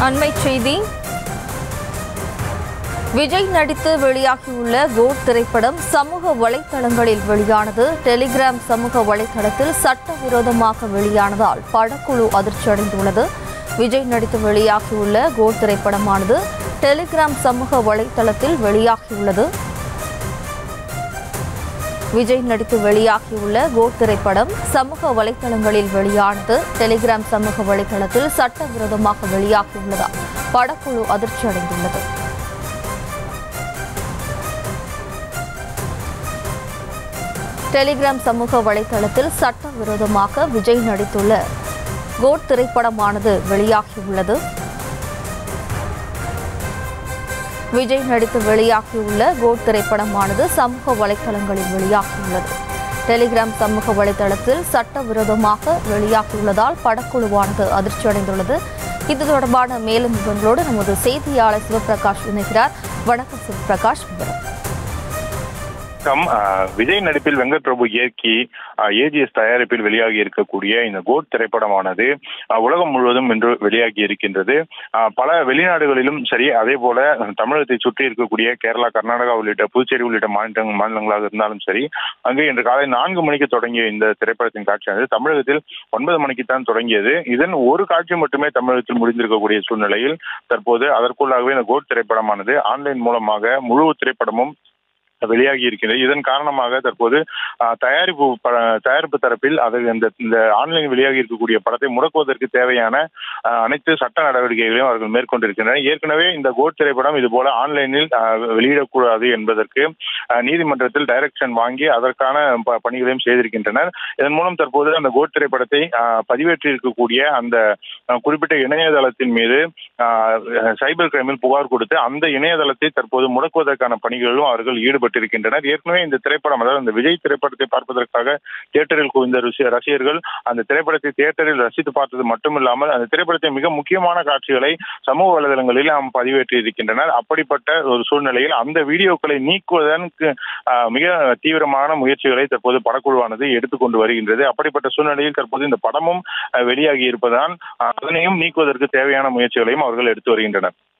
அண்மை செய்தி விஜய் நடித்து வெளியாகியுள்ள கோட் திரைப்படம் சமூக வலைத்தளங்களில் வெளியானது டெலிகிராம் சமூக வலைத்தளத்தில் சட்டவிரோதமாக வெளியானதால் படக்குழு அதிர்ச்சியடைந்துள்ளது விஜய் நடித்து வெளியாகியுள்ள கோட் திரைப்படமானது டெலிகிராம் சமூக வலைத்தளத்தில் வெளியாகியுள்ளது விஜய் நடித்து வெளியாகியுள்ள கோட் திரைப்படம் சமூக வலைத்தளங்களில் வெளியானது டெலிகிராம் சமூக வலைத்தளத்தில் சட்டவிரோதமாக வெளியாகியுள்ளதால் படக்குழு அதிர்ச்சியடைந்துள்ளது டெலிகிராம் சமூக வலைத்தளத்தில் சட்டவிரோதமாக விஜய் நடித்துள்ள கோட் திரைப்படமானது வெளியாகியுள்ளது விஜய் நடித்து வெளியாகியுள்ள கோட் திரைப்படமானது சமூக வலைத்தளங்களில் வெளியாகியுள்ளது டெலிகிராம் சமூக வலைத்தளத்தில் சட்டவிரோதமாக வெளியாகியுள்ளதால் படக்குழுவானது அதிர்ச்சியடைந்துள்ளது இது தொடர்பான மேலும் விவரங்களோடு நமது செய்தியாளர் சிவபிரகாஷ் இணைகிறார் வணக்கம் சிவபிரகாஷ் விவரம் வணக்கம் அஹ், விஜய் நடிப்பில் வெங்கட் பிரபு இயக்கி ஏஜிஎஸ் தயாரிப்பில் வெளியாகி இருக்கக்கூடிய இந்த கோட் திரைப்படமானது அஹ், உலகம் முழுவதும் இன்று வெளியாகி இருக்கின்றது அஹ், பல வெளிநாடுகளிலும் சரி அதே போல தமிழகத்தை சுற்றி இருக்கக்கூடிய கேரளா கர்நாடகா உள்ளிட்ட புதுச்சேரி உள்ளிட்ட மாநில மாநிலங்களாக இருந்தாலும் சரி அங்கு இன்று காலை நான்கு மணிக்கு தொடங்கிய இந்த திரைப்படத்தின் காட்சியானது தமிழகத்தில் ஒன்பது மணிக்கு தான் தொடங்கியது இதன் ஒரு காட்சி மட்டுமே தமிழகத்தில் முடிந்திருக்கக்கூடிய சூழ்நிலையில் தற்போது அதற்குள்ளாகவே இந்த கோட் திரைப்படமானது ஆன்லைன் மூலமாக முழு திரைப்படமும் வெளியாகி இருக்கின்றது இதன் காரணமாக தற்போது ஆஹ், தயாரிப்பு ப- தயாரிப்பு தரப்பில் அது இந்த இந்த ஆன்லைன் வெளியாகி இருக்கக்கூடிய படத்தை முடக்குவதற்கு தேவையான ஆஹ், அனைத்து சட்ட நடவடிக்கைகளையும் அவர்கள் மேற்கொண்டிருக்கின்றனர் ஏற்கனவே இந்த கோட் திரைப்படம் இது போல ஆன்லைனில் ஆஹ், வெளியிடக்கூடாது என்பதற்கு ஆஹ், நீதிமன்றத்தில் டைரக்ஷன் வாங்கி அதற்கான ப- பணிகளையும் செய்திருக்கின்றனர் இதன் மூலம் தற்போது அந்த கோட் திரைப்படத்தை ஆஹ், பதிவேற்றி இருக்கக்கூடிய அந்த ஆஹ், குறிப்பிட்ட இணையதளத்தின் மீது ஆஹ், சைபர் கிரைமில் புகார் கொடுத்து அந்த இணையதளத்தை தற்போது முடக்குவதற்கான பணிகளிலும் அவர்கள் ஈடுபட்டிருக்கின்றனர் ஏற்கனவே இந்த திரைப்படம் அதாவது இந்த விஜய் திரைப்படத்தை பார்ப்பதற்காக தியேட்டரில் குவிந்த ருசி- ரசிகர்கள் அந்த திரைப்படத்தை தியேட்டரில் ரசித்து பார்த்தது மட்டுமில்லாமல் அந்த திரைப்படத்தின் மிக முக்கியமான காட்சிகளை சமூக வலைதளங்களில் நாம் பதிவேற்றி இருக்கின்றனர் அப்படிப்பட்ட ஒரு சூழ்நிலையில் அந்த வீடியோக்களை நீக்குவதற்கு ஆஹ், மிக தீவிரமான முயற்சிகளை தற்போது படக்குழுவானது எடுத்துக்கொண்டு வருகின்றது அப்படிப்பட்ட சூழ்நிலையில் தற்போது இந்த படமும் ஆஹ், வெளியாகி இருப்பதால் ஆஹ், அதனையும் நீக்குவதற்கு தேவையான முயற்சிகளையும் அவர்கள் எடுத்து வருகின்றனர்